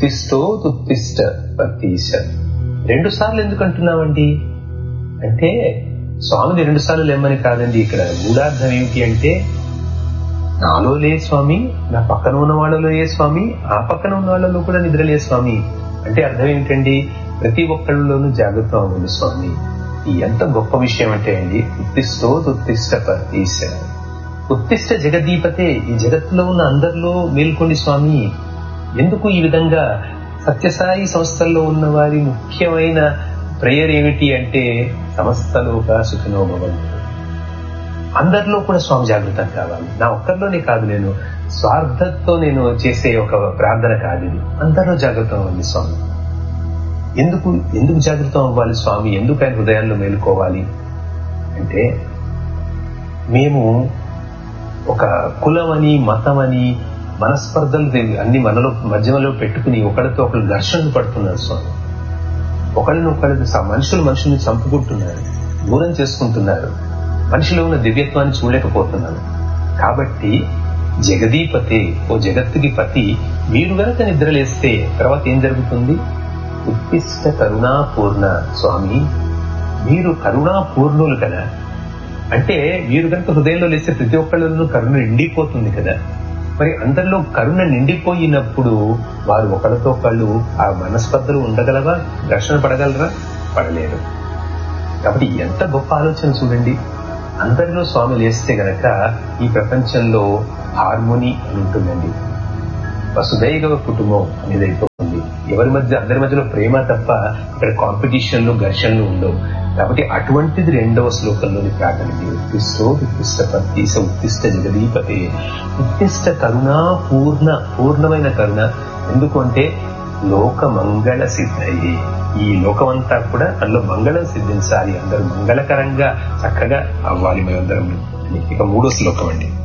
ఉత్తిష్టో ఉత్తిష్ట పతీశ రెండు సార్లు ఎందుకు అంటున్నామండి అంటే స్వామిని రెండు సార్లు లేమ్మని కాదండి ఇక్కడ గూఢార్థం ఏమిటి అంటే నాలో లే స్వామి నా పక్కన ఉన్న వాళ్ళలో ఏ స్వామి ఆ పక్కన ఉన్న వాళ్ళలో కూడా నిద్రలే స్వామి అంటే అర్థం ఏమిటండి ప్రతి ఒక్కళ్ళలోనూ జాగ్రత్త అవ్వండి స్వామి ఈ ఎంత గొప్ప విషయం అంటే అండి ఉత్తిష్టో ఉత్తిష్ట పతీశ ఉత్తిష్ట జగదీపతే ఈ జగత్తులో ఉన్న అందరిలో మేల్కొండి స్వామి ఎందుకు ఈ విధంగా సత్యసాయి సంస్థల్లో ఉన్న వారి ముఖ్యమైన ప్రేయర్ ఏమిటి అంటే సమస్తలోక సుఖినో భవంతు అందరిలో కూడా స్వామి జాగృతం కావాలి నా ఒక్కరిలోనే కాదు నేను స్వార్థంతో నేను చేసే ఒక ప్రార్థన కాదు ఇది అందరిలో జాగృతం అవ్వాలి స్వామి ఎందుకు ఎందుకు జాగృతం అవ్వాలి స్వామి ఎందుకు ఆయన హృదయాల్లో మేలుకోవాలి అంటే మేము ఒక కులమని మతమని మనస్పర్ధలు అన్ని మనలో మధ్యలో పెట్టుకుని ఒకరితో ఒకరు ఘర్షణలు పడుతున్నారు స్వామి ఒకరిని ఒకరి మనుషులు మనుషుల్ని చంపుకుంటున్నారు దూరం చేసుకుంటున్నారు మనిషిలో ఉన్న దివ్యత్వాన్ని చూడలేకపోతున్నారు కాబట్టి జగదీపతే ఓ జగత్తుకి పతి మీరు గనక నిద్రలేస్తే తర్వాత ఏం జరుగుతుంది ఉత్తిష్ట కరుణాపూర్ణ స్వామి మీరు కరుణాపూర్ణులు కదా అంటే మీరు కనుక హృదయంలో లేస్తే ప్రతి ఒక్కళ్ళలో కరుణ నిండిపోతుంది కదా మరి అందరిలో కరుణ నిండిపోయినప్పుడు వారు ఒకరితో ఒకళ్ళు ఆ మనస్పర్ధలు ఉండగలవా ఘర్షణ పడగలరా పడలేరు కాబట్టి ఎంత గొప్ప ఆలోచన చూడండి అందరిలో స్వామి లేస్తే గనక ఈ ప్రపంచంలో హార్మోని అని ఉంటుందండి వసుదైవ కుటుంబం అనేది అయిపోతుంది ఎవరి మధ్య అందరి మధ్యలో ప్రేమ తప్ప ఇక్కడ కాంపిటీషన్లు ఘర్షణలు ఉండవు కాబట్టి అటువంటిది రెండవ శ్లోకంలోని ప్రార్థనకి ఉత్తిష్టో ఉత్తిష్ట పత్తీస ఉత్తిష్ట జగదీపతే ఉత్తిష్ట కరుణ పూర్ణ పూర్ణమైన కరుణ ఎందుకు అంటే లోక మంగళ సిద్ధయ్యి ఈ లోకమంతా కూడా అందులో మంగళం సిద్ధించాలి అందరూ మంగళకరంగా చక్కగా అవ్వాలి మేమందరం ఇక మూడో శ్లోకం అండి